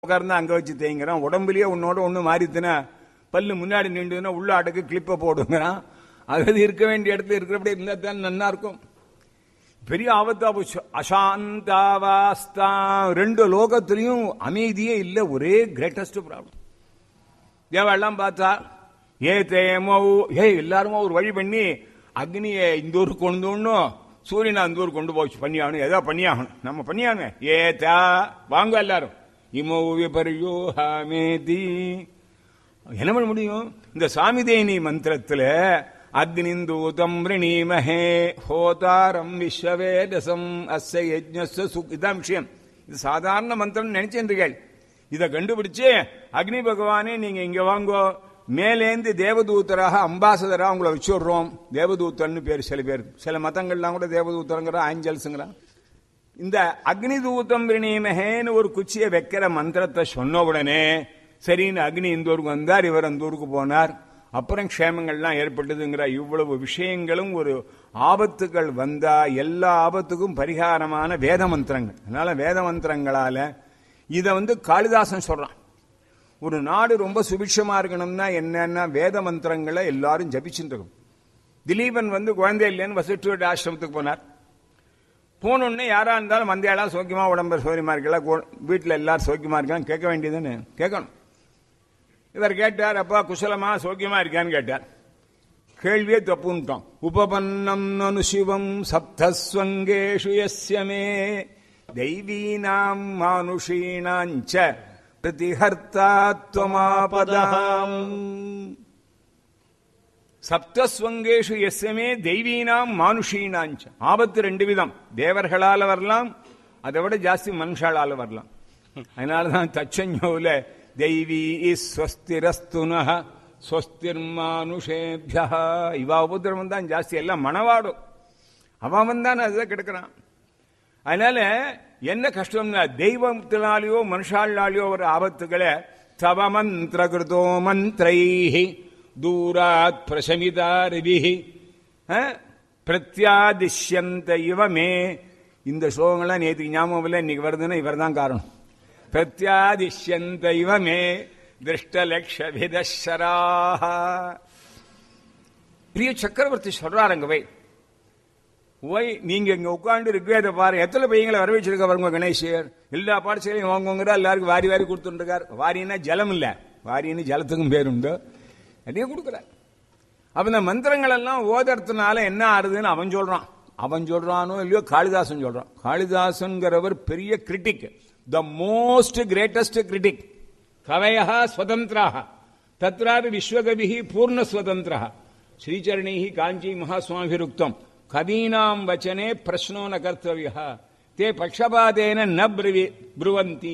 உட்கார்ந்து அங்க வச்சு தேய்ங்கிறான் உடம்புலயே உன்னோட ஒண்ணு மாறித்துனா பல்லு முன்னாடி நின்றுதுன்னா உள்ள அடக்கு கிளிப்ப போடுங்கிறான் அது இருக்க வேண்டிய இடத்துல இருக்கிறபடி இருந்தா தான் நல்லா இருக்கும் பெரிய ஆபத்தா போச்சு அசாந்தாவாஸ்தா ரெண்டு லோகத்திலையும் அமைதியே இல்லை ஒரே கிரேட்டஸ்ட் ப்ராப்ளம் தேவெல்லாம் பார்த்தா ஏ தேமோ ஏ எல்லாருமா ஒரு வழி பண்ணி அக்னியை இந்த ஊருக்கு கொண்டு வரணும் சூரியனை அந்த ஊருக்கு கொண்டு போச்சு பண்ணியாகணும் ஏதோ பண்ணியாகணும் நம்ம பண்ணியாகணும் ஏ தா வாங்க எல்லாரும் இமோ விபரியோஹாமேதி என்ன பண்ண முடியும் இந்த சாமிதேனி மந்திரத்துல அக்னிந்தூதம் ரிணீமஹே ஹோதாரம் விஸ்வவேதசம் அஸ்ய யஜ்ஞஸ்ய சுக் இதான் விஷயம் இது சாதாரண மந்திரம் நினைச்சேன் இதை கண்டுபிடிச்சு அக்னி பகவானே நீங்க இங்க வாங்கோ மேலேந்து தேவதூத்தராக அம்பாசதரா உங்களை வச்சு விடுறோம் தேவதூத்தர்னு பேர் சில பேர் சில மதங்கள்லாம் கூட தேவதூத்தரங்கிற ஆஞ்சல்ஸுங்கிற இந்த அக்னி தூத்தம் விரணீமகேன்னு ஒரு குச்சியை வைக்கிற மந்திரத்தை சொன்ன உடனே சரின்னு அக்னி இந்த ஊருக்கு வந்தார் இவர் அந்த ஊருக்கு போனார் அப்புறம் க்ஷேமங்கள்லாம் ஏற்பட்டதுங்கிற இவ்வளவு விஷயங்களும் ஒரு ஆபத்துகள் வந்தா எல்லா ஆபத்துக்கும் பரிகாரமான வேத மந்திரங்கள் அதனால வேத மந்திரங்களால இதை வந்து காளிதாசன் சொல்றான் ஒரு நாடு ரொம்ப சுபிட்சமா இருக்கணும்னா என்னன்னா வேத மந்திரங்களை எல்லாரும் ஜபிச்சுட்டு இருக்கும் திலீபன் வந்து குழந்தை இல்லைன்னு வசிஷ்டோட ஆசிரமத்துக்கு போனார் போனோடனே யாரா இருந்தாலும் மந்தையாளா சோக்கியமா உடம்பு சௌரியமா இருக்கல வீட்டில் எல்லாரும் சோக்கியமா இருக்கான்னு கேட்க வேண்டியதுன்னு கேட்கணும் இவர் கேட்டார் அப்பா குசலமா சோக்கியமா இருக்கான்னு கேட்டார் கேள்வியே தப்புன்ட்டோம் உபபன்னம் நனு சிவம் சப்தஸ்வங்கேஷு யஸ்யமே தெய்வீனாம் மானுஷீனாஞ்ச பிரதிஹர்த்தாத்வமாபதாம் சப்தஸ்வங்கேஷு எஸ்எமே தெய்வீனாம் மானுஷீனாஞ்ச ஆபத்து ரெண்டு விதம் தேவர்களால வரலாம் அதை விட ஜாஸ்தி மனுஷாலால வரலாம் அதனாலதான் தச்சஞ்சோல தெய்வீ ஸ்வஸ்திரஸ்துன ஸ்வஸ்திர்மானுஷேபியா இவா உபதிரவம் தான் ஜாஸ்தி எல்லாம் மனவாடும் அவன் வந்தான் அதுதான் கிடக்கிறான் அதனால என்ன கஷ்டம்னா தெய்வத்தினாலேயோ மனுஷாலாலேயோ ஒரு ஆபத்துகளை தவ மந்திர கிருதோ மந்திரைஹி தூராத் பிரசமிதாரிபிஹி பிரத்யாதிஷ்யந்த இவமே இந்த ஸ்லோகங்கள்லாம் நேற்றுக்கு ஞாபகம் இல்லை இன்னைக்கு வருதுன்னா இவர் தான் காரணம் பிரத்யாதிஷ்யந்த இவமே திருஷ்டலக்ஷபிதராக பிரிய சக்கரவர்த்தி சொல்றாருங்க வை ஓய் நீங்க இங்க உட்காந்து ரிக்வேத பாரு எத்தனை பையங்களை வர வச்சிருக்க பாருங்க கணேஷர் எல்லா பாடசாலையும் வாங்குங்கிற எல்லாருக்கும் வாரி வாரி கொடுத்துருக்கார் வாரின்னா ஜலம் இல்ல வாரின்னு ஜலத்துக்கும் பேர் உண்டு நிறைய கொடுக்குறார் அப்ப இந்த மந்திரங்கள் எல்லாம் ஓதறதுனால என்ன ஆறுதுன்னு அவன் சொல்றான் அவன் சொல்றானோ இல்லையோ காளிதாசன் சொல்றான் காளிதாசன்கிறவர் பெரிய critic the most greatest critic கவயா ஸ்வதந்திராக தத்ராபி விஸ்வகவி பூர்ண ஸ்வதந்திர ஸ்ரீச்சரணை காஞ்சி மகாஸ்வாமிருக்தம் கவீனாம் வச்சனே பிரஷ்னோ ந கர்த்தவிய தே பக்ஷபாதேன ந ब्रुवन्ति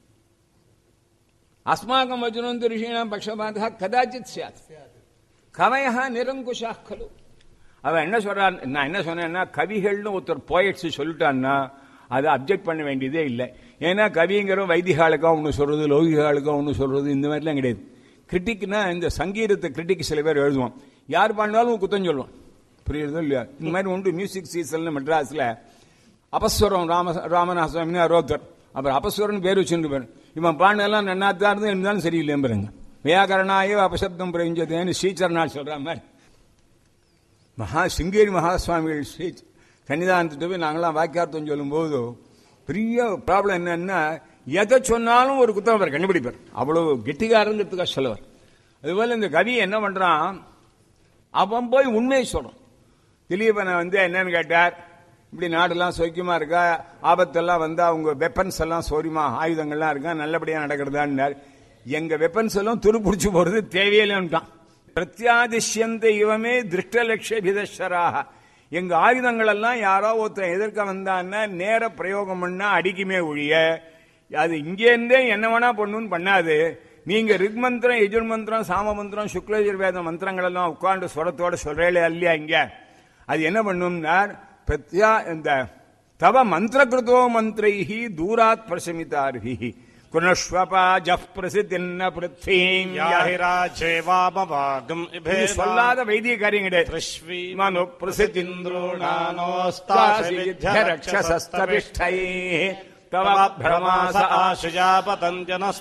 अस्माकं वचनं तु ऋषीणां पक्षपातः कदाचित् स्यात् கவையா நிரங்குஷா கலு அவன் என்ன சொல்றான் நான் என்ன சொன்னேன்னா கவிகள்னு ஒருத்தர் போயட்ஸ் சொல்லிட்டான்னா அதை அப்செக்ட் பண்ண வேண்டியதே இல்லை ஏன்னா கவிங்கிற வைதிகாலுக்கா ஒன்று சொல்றது லௌகிகாலுக்கா ஒன்று சொல்றது இந்த மாதிரிலாம் கிடையாது கிரிட்டிக்னா இந்த சங்கீதத்தை கிரிட்டிக் சில பேர் எழுதுவான் யார் பாடினாலும் குத்தம் சொல்லுவான் புரியுறதோ இல்லையா இந்த மாதிரி உண்டு மியூசிக் சீசன் மெட்ராஸ்ல அபஸ்வரம் ராம ராமநாசாமின்னு அரோத்தர் அப்புறம் அபஸ்வரன் பேர் வச்சுட்டு பேர் இவன் பாடினெல்லாம் நன்னாத்தான் இருந்து இருந்தாலும் சரியில்லைம்புறங்க வியாகரணாயோ அபசப்தம் பிரவிஞ்சதேன்னு ஸ்ரீச்சரநாள் சொல்ற மாதிரி மகா சிங்கேரி மகாசுவாமிகள் ஸ்ரீ சன்னிதானத்துட்டு போய் நாங்களாம் வாக்கியார்த்தம் சொல்லும்போது பெரிய ப்ராப்ளம் என்னன்னா எதை சொன்னாலும் ஒரு குத்தம் அவர் கண்டுபிடிப்பார் அவ்வளவு கெட்டிகாரங்கிறதுக்காக சொல்லுவார் அதுபோல இந்த கவி என்ன பண்றான் அவன் போய் உண்மையை சொல்றான் திலீபனை வந்து என்னன்னு கேட்டார் இப்படி நாடெல்லாம் சௌக்கியமா இருக்கா ஆபத்தெல்லாம் வந்து அவங்க வெப்பன்ஸ் எல்லாம் சௌரியமா ஆயுதங்கள்லாம் இருக்கா நல்லபடியா நடக்கிறதான்னார் எங்க வெப்பன்ஸ் எல்லாம் துருப்பிடிச்சு போறது தேவையில்லைன்ட்டான் பிரத்யாதிஷ்யந்த இவமே திருஷ்டலட்சபிதராக எங்க ஆயுதங்கள் எல்லாம் யாரோ ஒருத்தன் எதிர்க்க வந்தான்னா நேர பிரயோகம் பண்ணா அடிக்குமே ஒழிய அது இங்கேருந்தே என்ன வேணா பண்ணுன்னு பண்ணாது நீங்க ரிக் மந்திரம் எஜுர் மந்திரம் சாம மந்திரம் சுக்லஜுர்வேத மந்திரங்கள் எல்லாம் உட்கார்ந்து சுரத்தோட சொல்றேன் இல்லையா இங்க அது என்ன பண்ணும்னா பிரத்யா இந்த தவ மந்திரகிருதோ மந்திரைஹி தூராத் பிரசமிதார்ஹி குணஸ்வபாஜப் பிரசித்தின்ன பிருத்வீம் யாஹிராஜேவாபவாகம் நீ சொல்லாத வைத்திய காரியம் கிடையாது பிருஷ்வி மனு பிரசித்திந்திரோணானோஸ்தாசி ரக்ஷசஸ்தபிஷ்டை தவ பிரமாச ஆசியா பதஞ்சன